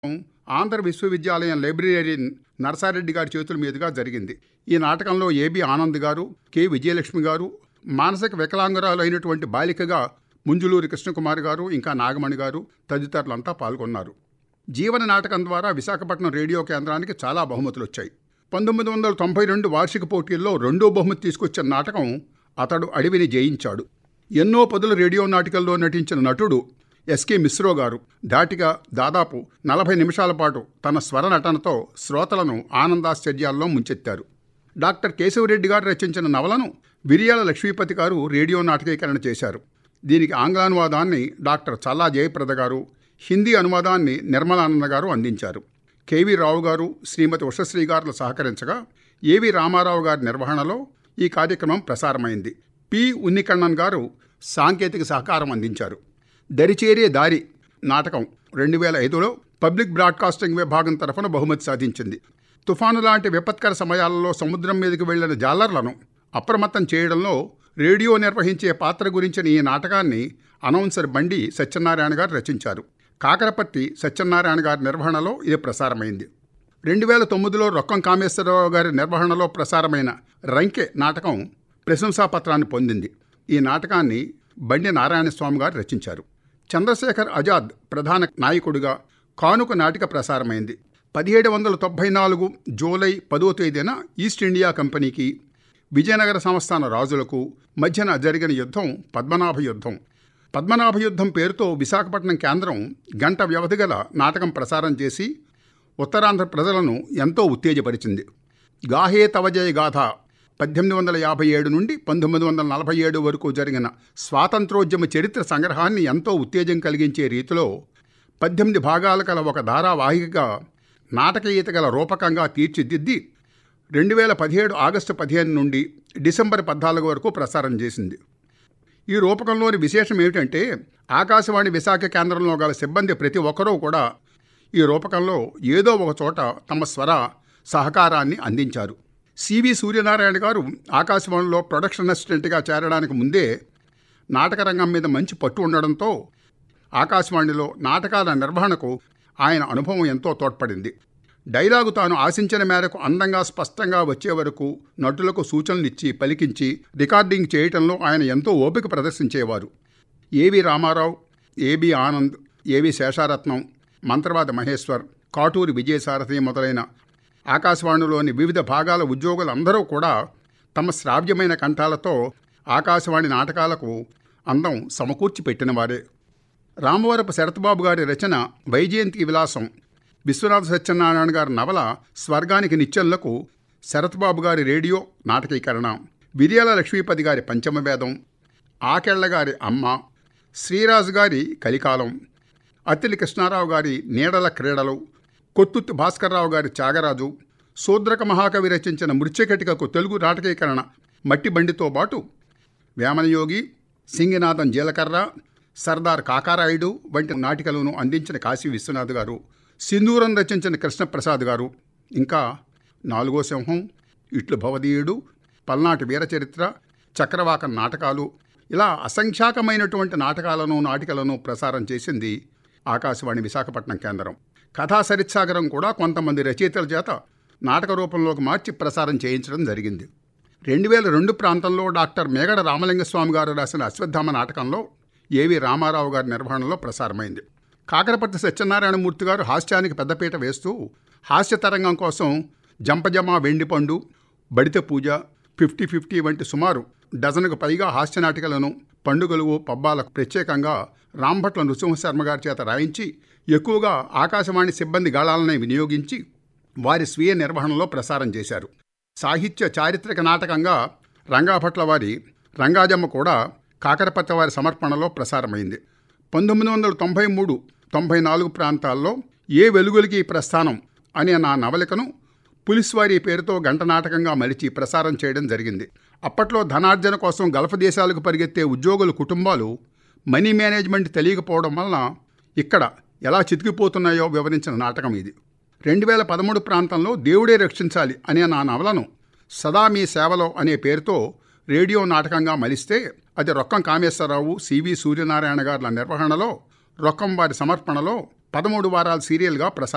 ఆంధ్ర విశ్వవిద్యాలయం లైబ్రరీన్ నరసారెడ్డి గారి చేతుల మీదుగా జరిగింది ఈ నాటకంలో ఏబి ఆనంద్ గారు కె విజయలక్ష్మి గారు మానసిక వికలాంగురాలు అయినటువంటి బాలికగా ముంజులూరి కృష్ణకుమార్ గారు ఇంకా నాగమణి గారు తదితరులంతా పాల్గొన్నారు జీవన నాటకం ద్వారా విశాఖపట్నం రేడియో కేంద్రానికి చాలా బహుమతులు వచ్చాయి పంతొమ్మిది వందల తొంభై రెండు వార్షిక పోటీల్లో రెండో బహుమతి తీసుకొచ్చిన నాటకం అతడు అడవిని జయించాడు ఎన్నో పదుల రేడియో నాటికల్లో నటించిన నటుడు ఎస్కే మిశ్రో గారు ధాటిగా దాదాపు నలభై నిమిషాల పాటు తన స్వర నటనతో శ్రోతలను ఆనందాశ్చర్యాల్లో ముంచెత్తారు డాక్టర్ కేశవరెడ్డి గారు రచించిన నవలను విరియాల లక్ష్మీపతి గారు రేడియో నాటకీకరణ చేశారు దీనికి ఆంగ్లానువాదాన్ని డాక్టర్ చల్లా జయప్రద గారు హిందీ అనువాదాన్ని నిర్మలానంద గారు అందించారు కేవీ రావు గారు శ్రీమతి ఉషశ్రీ గారులు సహకరించగా ఏవి రామారావు గారి నిర్వహణలో ఈ కార్యక్రమం ప్రసారమైంది పి ఉన్నికണ്ണన్ గారు సాంకేతిక సహకారం అందించారు దరిచేరే దారి నాటకం రెండు వేల ఐదులో పబ్లిక్ బ్రాడ్కాస్టింగ్ విభాగం తరఫున బహుమతి సాధించింది తుఫాను లాంటి విపత్కర సమయాలలో సముద్రం మీదకి వెళ్లిన జాలర్లను అప్రమత్తం చేయడంలో రేడియో నిర్వహించే పాత్ర గురించిన ఈ నాటకాన్ని అనౌన్సర్ బండి సత్యనారాయణ గారు రచించారు కాకరపర్తి సత్యనారాయణ గారి నిర్వహణలో ఇది ప్రసారమైంది రెండు వేల తొమ్మిదిలో రొక్కం కామేశ్వరరావు గారి నిర్వహణలో ప్రసారమైన రంకె నాటకం ప్రశంసాపత్రాన్ని పొందింది ఈ నాటకాన్ని బండి నారాయణస్వామి గారు రచించారు చంద్రశేఖర్ ఆజాద్ ప్రధాన నాయకుడిగా కానుక నాటిక ప్రసారమైంది పదిహేడు వందల తొంభై నాలుగు జూలై పదో తేదీన ఈస్ట్ ఇండియా కంపెనీకి విజయనగర సంస్థాన రాజులకు మధ్యన జరిగిన యుద్ధం పద్మనాభ యుద్ధం పద్మనాభ యుద్ధం పేరుతో విశాఖపట్నం కేంద్రం గంట వ్యవధి గల నాటకం ప్రసారం చేసి ఉత్తరాంధ్ర ప్రజలను ఎంతో ఉత్తేజపరిచింది గాహే తవజయ గాథ పద్దెనిమిది వందల యాభై ఏడు నుండి పంతొమ్మిది వందల నలభై ఏడు వరకు జరిగిన స్వాతంత్రోద్యమ చరిత్ర సంగ్రహాన్ని ఎంతో ఉత్తేజం కలిగించే రీతిలో పద్దెనిమిది భాగాల గల ఒక ధారావాహికగా నాటకీయత గల రూపకంగా తీర్చిదిద్ది రెండు వేల పదిహేడు ఆగస్టు పదిహేను నుండి డిసెంబర్ పద్నాలుగు వరకు ప్రసారం చేసింది ఈ రూపకంలోని విశేషం ఏమిటంటే ఆకాశవాణి విశాఖ కేంద్రంలో గల సిబ్బంది ప్రతి ఒక్కరూ కూడా ఈ రూపకంలో ఏదో ఒక చోట తమ స్వర సహకారాన్ని అందించారు సివి సూర్యనారాయణ గారు ఆకాశవాణిలో ప్రొడక్షన్ అసిస్టెంట్గా చేరడానికి ముందే నాటక రంగం మీద మంచి పట్టు ఉండడంతో ఆకాశవాణిలో నాటకాల నిర్వహణకు ఆయన అనుభవం ఎంతో తోడ్పడింది డైలాగు తాను ఆశించిన మేరకు అందంగా స్పష్టంగా వచ్చే వరకు నటులకు సూచనలు ఇచ్చి పలికించి రికార్డింగ్ చేయటంలో ఆయన ఎంతో ఓపిక ప్రదర్శించేవారు ఏవి రామారావు ఏబి ఆనంద్ ఏవి శేషారత్నం మంత్రవాద మహేశ్వర్ కాటూరి విజయసారథి మొదలైన ఆకాశవాణిలోని వివిధ భాగాల ఉద్యోగులందరూ కూడా తమ శ్రావ్యమైన కంఠాలతో ఆకాశవాణి నాటకాలకు అందం సమకూర్చి పెట్టినవారే రామవరపు శరత్బాబు గారి రచన వైజయంతి విలాసం విశ్వనాథ సత్యనారాయణ గారి నవల స్వర్గానికి నిత్యంలకు శరత్బాబు గారి రేడియో నాటకీకరణ విరియాల లక్ష్మీపతి గారి పంచమవేదం ఆకెళ్ల గారి అమ్మ శ్రీరాజు గారి కలికాలం అత్తిలి కృష్ణారావు గారి నీడల క్రీడలు కొత్తుత్తి భాస్కర్రావు గారి త్యాగరాజు శూద్రక మహాకవి రచించిన మృత్యకటికకు తెలుగు నాటకీకరణ మట్టి బండితో పాటు వేమనయోగి సింగినాథం జీలకర్ర సర్దార్ కాకారాయుడు వంటి నాటికలను అందించిన కాశీ విశ్వనాథ్ గారు సింధూరం రచించిన కృష్ణప్రసాద్ గారు ఇంకా నాలుగో సింహం ఇట్లు భవదీయుడు పల్నాటి వీరచరిత్ర చక్రవాక నాటకాలు ఇలా అసంఖ్యాకమైనటువంటి నాటకాలను నాటికలను ప్రసారం చేసింది ఆకాశవాణి విశాఖపట్నం కేంద్రం కథా సరిత్సాగరం కూడా కొంతమంది రచయితల చేత నాటక రూపంలోకి మార్చి ప్రసారం చేయించడం జరిగింది రెండు వేల రెండు ప్రాంతంలో డాక్టర్ మేగడ రామలింగస్వామి గారు రాసిన అశ్వత్థామ నాటకంలో ఏవి రామారావు గారి నిర్వహణలో ప్రసారమైంది కాకరపర్తి సత్యనారాయణమూర్తి గారు హాస్యానికి పెద్దపీట వేస్తూ హాస్య తరంగం కోసం జంపజమ వెండిపండు బడిత పూజ ఫిఫ్టీ ఫిఫ్టీ వంటి సుమారు డజనుకు పైగా హాస్య నాటికలను పండుగలు పబ్బాలకు ప్రత్యేకంగా రాంభట్ల నృసింహశర్మ గారి చేత రాయించి ఎక్కువగా ఆకాశవాణి సిబ్బంది గాళాలనే వినియోగించి వారి స్వీయ నిర్వహణలో ప్రసారం చేశారు సాహిత్య చారిత్రక నాటకంగా రంగాభట్ల వారి రంగాజమ్మ కూడా కాకరపత్ర వారి సమర్పణలో ప్రసారమైంది పంతొమ్మిది వందల తొంభై మూడు తొంభై నాలుగు ప్రాంతాల్లో ఏ వెలుగులకి ప్రస్థానం అనే నా నవలికను పులిస్వారి పేరుతో గంట నాటకంగా మలిచి ప్రసారం చేయడం జరిగింది అప్పట్లో ధనార్జన కోసం గల్ఫ్ దేశాలకు పరిగెత్తే ఉద్యోగుల కుటుంబాలు మనీ మేనేజ్మెంట్ తెలియకపోవడం వలన ఇక్కడ ఎలా చితికిపోతున్నాయో వివరించిన నాటకం ఇది రెండు వేల పదమూడు ప్రాంతంలో దేవుడే రక్షించాలి అనే నా నవలను సదా మీ సేవలో అనే పేరుతో రేడియో నాటకంగా మలిస్తే అది రొక్కం కామేశ్వరరావు సివి సూర్యనారాయణ గారుల నిర్వహణలో రొక్కం వారి సమర్పణలో పదమూడు వారాల సీరియల్గా ప్రసారం